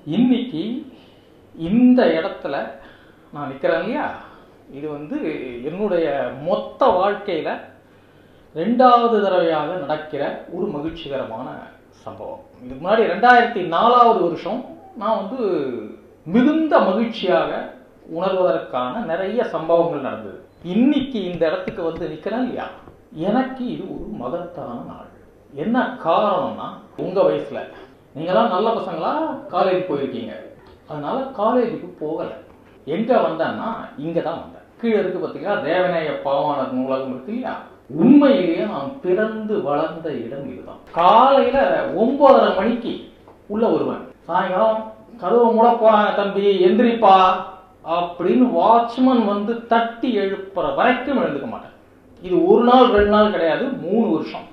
இன்னைக்கு இந்த இடத்துல நான் நிற்கிறேன் இல்லையா இது வந்து என்னுடைய மொத்த வாழ்க்கையில் ரெண்டாவது தடவையாக நடக்கிற ஒரு மகிழ்ச்சிகரமான சம்பவம் இதுக்கு முன்னாடி ரெண்டாயிரத்தி நாலாவது வருஷம் நான் வந்து மிகுந்த மகிழ்ச்சியாக உணர்வதற்கான நிறைய சம்பவங்கள் நடந்தது இன்னைக்கு இந்த இடத்துக்கு வந்து நிற்கிறேன் இல்லையா எனக்கு இது ஒரு மகத்தான நாள் என்ன காரணம்னா உங்க வயசுல நீங்களாம் நல்ல பசங்களா காலேஜ் போயிருக்கீங்க அதனால காலேஜுக்கு போகலை எங்க வந்தேன்னா இங்க தான் வந்தேன் கீழே இருக்கு பார்த்தீங்களா தேவநேய பாவாணர் நூலகம் இருக்கு இல்லையா உண்மையிலேயே நான் பிறந்து வளர்ந்த இடம் இதுதான் காலையில ஒன்பதரை மணிக்கு உள்ள வருவேன் சாயங்காலம் கதவை மூட போறாங்க தம்பி எந்திரிப்பா அப்படின்னு வாட்ச்மேன் வந்து தட்டி எழுப்புற வரைக்கும் எழுந்துக்க மாட்டேன் இது ஒரு நாள் ரெண்டு நாள் கிடையாது மூணு வருஷம்